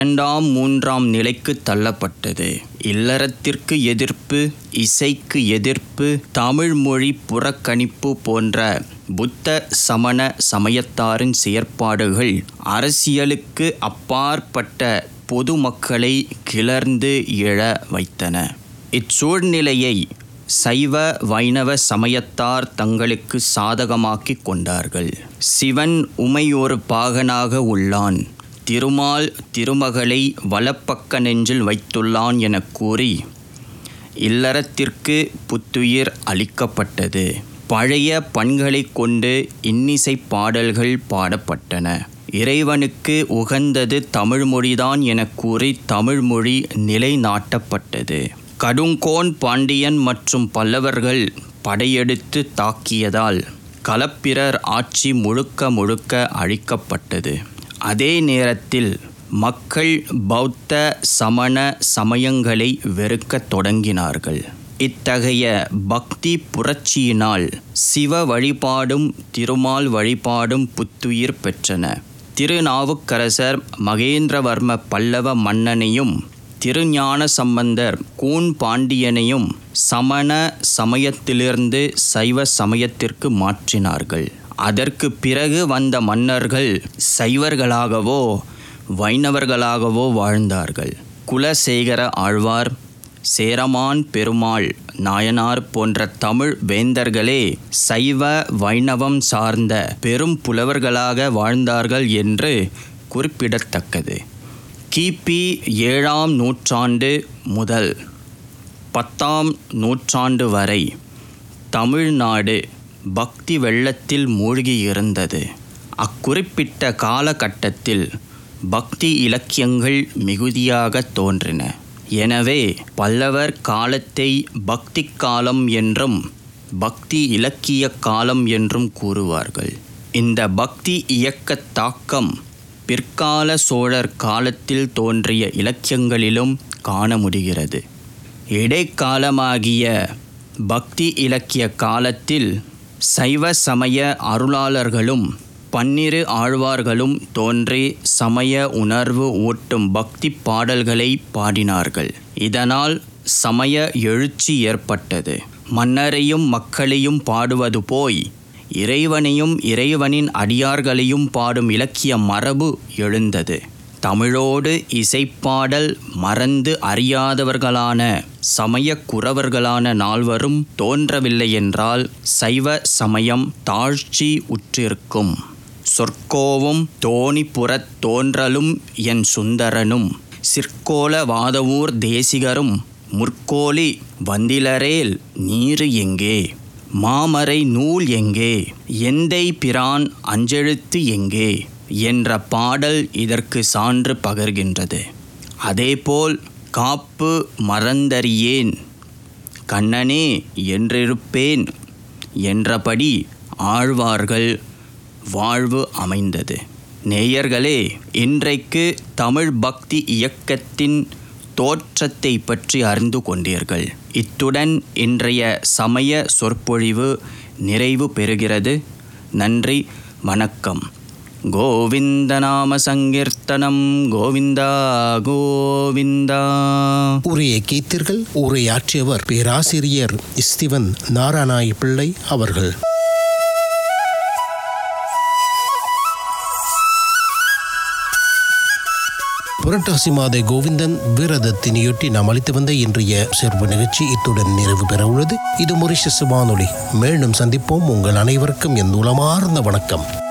இரண்டாம் மூன்றாம் நிலைக்கு தள்ளப்பட்டது இல்லறத்திற்கு எதிர்ப்பு இசைக்கு எதிர்ப்பு தமிழ் மொழி புறக்கணிப்பு போன்ற புத்த சமண சமயத்தாரின் செயற்பாடுகள் அரசியலுக்கு அப்பாற்பட்ட பொதுமக்களை கிளர்ந்து எழ வைத்தன இச்சூழ்நிலையை சைவ வைணவ சமயத்தார் தங்களுக்கு சாதகமாக்கிக் கொண்டார்கள் சிவன் உமையொரு பாகனாக உள்ளான் திருமால் திருமகளை வலப்பக்க நெஞ்சில் வைத்துள்ளான் எனக் கூறி இல்லறத்திற்கு புத்துயிர் அளிக்கப்பட்டது பழைய பண்களைக் கொண்டு இன்னிசை பாடல்கள் பாடப்பட்டன இறைவனுக்கு உகந்தது தமிழ்மொழிதான் எனக் கூறி தமிழ்மொழி நிலைநாட்டப்பட்டது கடுங்கோன் பாண்டியன் மற்றும் பல்லவர்கள் படையெடுத்து தாக்கியதால் களப்பிரர் ஆட்சி முழுக்க முழுக்க அழிக்கப்பட்டது அதே நேரத்தில் மக்கள் பௌத்த சமண சமயங்களை வெறுக்கத் தொடங்கினார்கள் இத்தகைய பக்தி புரட்சியினால் சிவ வழிபாடும் திருமால் வழிபாடும் புத்துயிர் பெற்றன திருநாவுக்கரசர் மகேந்திரவர்ம பல்லவ மன்னனையும் திருஞான சம்பந்தர் கூன் பாண்டியனையும் சமண சமயத்திலிருந்து சைவ சமயத்திற்கு மாற்றினார்கள் அதற்கு பிறகு வந்த மன்னர்கள் சைவர்களாகவோ வைணவர்களாகவோ வாழ்ந்தார்கள் குலசேகர ஆழ்வார் சேரமான் பெருமாள் நாயனார் போன்ற தமிழ் வேந்தர்களே சைவ வைணவம் சார்ந்த பெரும் புலவர்களாக வாழ்ந்தார்கள் என்று குறிப்பிடத்தக்கது கிபி ஏழாம் நூற்றாண்டு முதல் பத்தாம் நூற்றாண்டு வரை தமிழ்நாடு பக்தி வெள்ளத்தில் மூழ்கியிருந்தது அக்குறிப்பிட்ட காலகட்டத்தில் பக்தி இலக்கியங்கள் மிகுதியாக தோன்றின எனவே பல்லவர் காலத்தை பக்தி காலம் என்றும் பக்தி இலக்கிய காலம் என்றும் கூறுவார்கள் இந்த பக்தி இயக்க தாக்கம் பிற்கால சோழர் காலத்தில் தோன்றிய இலக்கியங்களிலும் காண முடிகிறது இடைக்காலமாகிய பக்தி இலக்கிய காலத்தில் சைவ சமய அருளாளர்களும் பன்னிரு ஆழ்வார்களும் தோன்றி சமய உணர்வு ஊட்டும் பக்தி பாடல்களை பாடினார்கள் இதனால் சமய எழுச்சி ஏற்பட்டது மன்னரையும் மக்களையும் பாடுவது போய் இறைவனையும் இறைவனின் அடியார்களையும் பாடும் இலக்கிய மரபு எழுந்தது தமிழோடு இசைப்பாடல் மறந்து அறியாதவர்களான சமய குறவர்களான நால்வரும் தோன்றவில்லை என்றால் சைவ சமயம் தாழ்ச்சி உற்றிருக்கும் சொற்கோவும் தோணிப்புறத் தோன்றலும் என் சுந்தரனும் சிற்கோல வாதவூர் தேசிகரும் முற்கோலி வந்திலரேல் நீரு எங்கே மாமறை நூல் எங்கே எந்தை பிரான் அஞ்செழுத்து எங்கே என்ற பாடல் இதற்கு சான்று பகர்கின்றது அதேபோல் காப்பு மறந்தறியேன் கண்ணனே என்றிருப்பேன் என்றபடி ஆழ்வார்கள் வாழ்வு அமைந்தது நேயர்களே இன்றைக்கு தமிழ் பக்தி இயக்கத்தின் தோற்றத்தை பற்றி அறிந்து கொண்டீர்கள் இத்துடன் இன்றைய சமய சொற்பொழிவு நிறைவு பெறுகிறது நன்றி வணக்கம் கோவிந்த நாம சங்கீர்த்தனம் கோவிந்தா கோவிந்தா உரையை கேட்டீர்கள் உரையாற்றியவர் பேராசிரியர் ஸ்டிவன் நாராயணாய் பிள்ளை அவர்கள் புரட்டாசி மாத கோவிந்தன் விரதத்தினையொட்டி நாம் அளித்து வந்த இன்றைய சிறப்பு நிகழ்ச்சி இத்துடன் நிறைவு பெற உள்ளது இது மொரிஷஸ் வானொலி மீண்டும் சந்திப்போம் உங்கள் அனைவருக்கும் என் உளமார்ந்த வணக்கம்